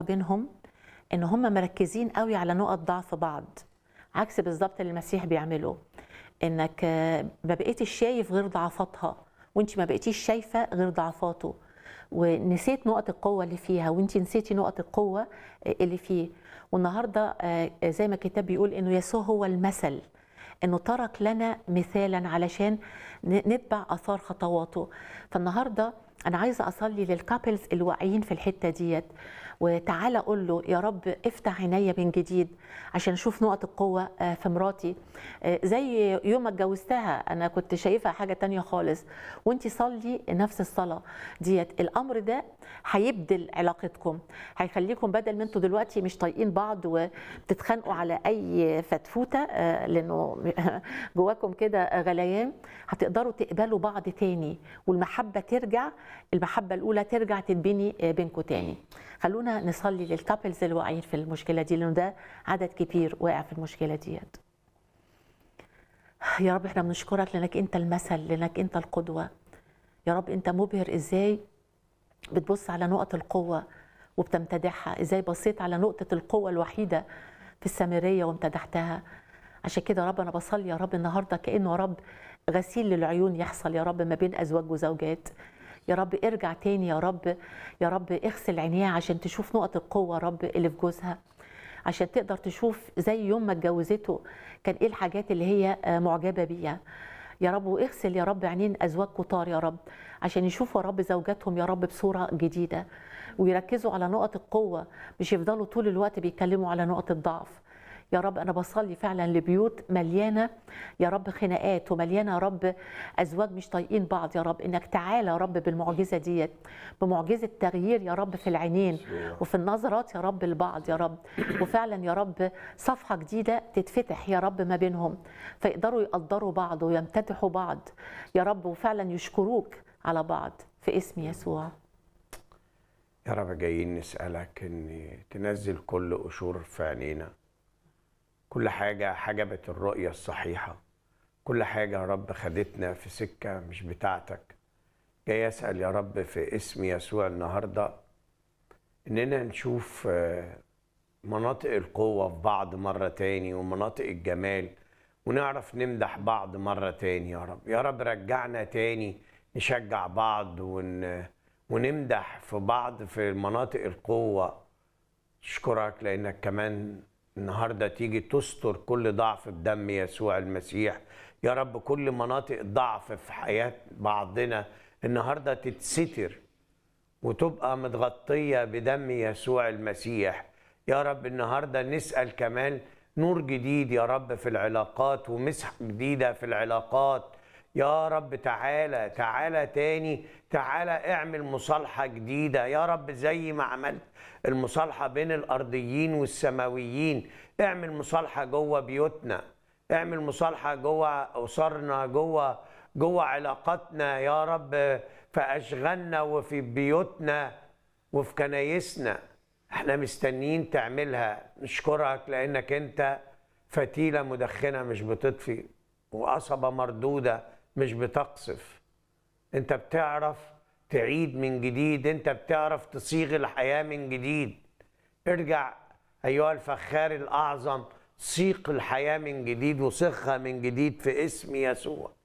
بينهم ان هم مركزين قوي على نقط ضعف بعض عكس بالظبط اللي المسيح بيعمله انك آه، ما بقيتش شايف غير ضعفاتها وانت ما بقيتيش شايفه غير ضعفاته ونسيت نقط القوه اللي فيها وانت نسيتي نقط القوه اللي فيه والنهارده آه، زي ما الكتاب بيقول انه يسوع هو المثل انه ترك لنا مثالا علشان ن- نتبع اثار خطواته فالنهارده انا عايزه اصلي للكابلز الواعيين في الحته ديت وتعالى اقول له يا رب افتح عينيا من جديد عشان اشوف نقط القوه آه، في مراتي آه، زي يوم ما اتجوزتها انا كنت شايفها حاجه تانية خالص وانت صلي نفس الصلاه ديت الامر ده هيبدل علاقتكم هيخليكم بدل ما انتوا دلوقتي مش طايقين بعض وبتتخانقوا على اي فتفوته آه، لانه جواكم كده غليان هتقدروا تقبلوا بعض تاني والمحبه ترجع المحبه الاولى ترجع تتبني آه، بينكم تاني خلونا نصلي للكابلز اللي واقعين في المشكله دي لانه ده عدد كبير واقع في المشكله ديت يا رب احنا بنشكرك لانك انت المثل لانك انت القدوه يا رب انت مبهر ازاي بتبص على نقط القوه وبتمتدحها ازاي بصيت على نقطه القوه الوحيده في السامريه وامتدحتها عشان كده يا رب انا بصلي يا رب النهارده كانه يا رب غسيل للعيون يحصل يا رب ما بين ازواج وزوجات يا رب ارجع تاني يا رب يا رب اغسل عينيها عشان تشوف نقط القوه يا رب اللي في جوزها عشان تقدر تشوف زي يوم ما اتجوزته كان ايه الحاجات اللي هي آه، معجبه بيها يا رب واغسل يا رب عينين ازواج كتار يا رب عشان يشوفوا يا رب زوجاتهم يا رب بصوره جديده ويركزوا على نقط القوه مش يفضلوا طول الوقت بيتكلموا على نقط الضعف يا رب انا بصلي فعلا لبيوت مليانه يا رب خناقات ومليانه يا رب ازواج مش طايقين بعض يا رب انك تعالى يا رب بالمعجزه ديت بمعجزه تغيير يا رب في العينين وفي النظرات يا رب البعض يا رب وفعلا يا رب صفحه جديده تتفتح يا رب ما بينهم فيقدروا يقدروا بعض ويمتدحوا بعض يا رب وفعلا يشكروك على بعض في اسم يسوع يا رب جايين نسألك إن تنزل كل قشور في عينينا كل حاجة حجبت الرؤية الصحيحة كل حاجة يا رب خدتنا في سكة مش بتاعتك جاي أسأل يا رب في اسم يسوع النهاردة إننا نشوف آه، مناطق القوة في بعض مرة تاني ومناطق الجمال ونعرف نمدح بعض مرة تاني يا رب يا رب رجعنا تاني نشجع بعض ون... ونمدح في بعض في مناطق القوة اشكرك لانك كمان النهارده تيجي تستر كل ضعف بدم يسوع المسيح يا رب كل مناطق ضعف في حياة بعضنا النهارده تتستر وتبقى متغطية بدم يسوع المسيح يا رب النهاردة نسأل كمان نور جديد يا رب في العلاقات ومسحة جديدة في العلاقات يا رب تعالى تعالى تاني تعالى اعمل مصالحة جديدة يا رب زي ما عملت المصالحة بين الأرضيين والسماويين اعمل مصالحة جوه بيوتنا اعمل مصالحة جوه أسرنا جوه جوه علاقاتنا يا رب في أشغالنا وفي بيوتنا وفي كنايسنا احنا مستنيين تعملها نشكرك لأنك أنت فتيلة مدخنة مش بتطفي وقصبة مردودة مش بتقصف انت بتعرف تعيد من جديد انت بتعرف تصيغ الحياة من جديد ارجع أيها الفخار الأعظم صيغ الحياة من جديد وصيغها من جديد في اسم يسوع